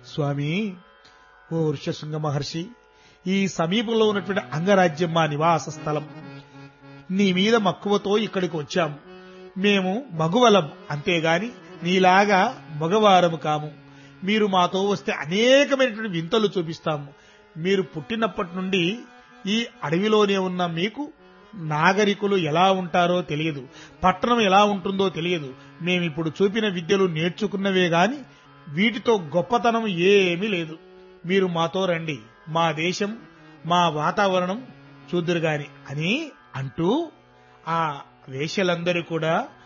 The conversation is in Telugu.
స్వామి ఓ ఋషశృంగ మహర్షి ఈ సమీపంలో ఉన్నటువంటి అంగరాజ్యం మా నివాస స్థలం నీ మీద మక్కువతో ఇక్కడికి వచ్చాము మేము మగువలం అంతేగాని నీలాగా మగవారము కాము మీరు మాతో వస్తే అనేకమైనటువంటి వింతలు చూపిస్తాము మీరు పుట్టినప్పటి నుండి ఈ అడవిలోనే ఉన్న మీకు నాగరికులు ఎలా ఉంటారో తెలియదు పట్టణం ఎలా ఉంటుందో తెలియదు మేమిప్పుడు చూపిన విద్యలు నేర్చుకున్నవే గాని వీటితో గొప్పతనం ఏమీ లేదు మీరు మాతో రండి మా దేశం మా వాతావరణం చూద్దురు గాని అని అంటూ ఆ వేషలందరూ కూడా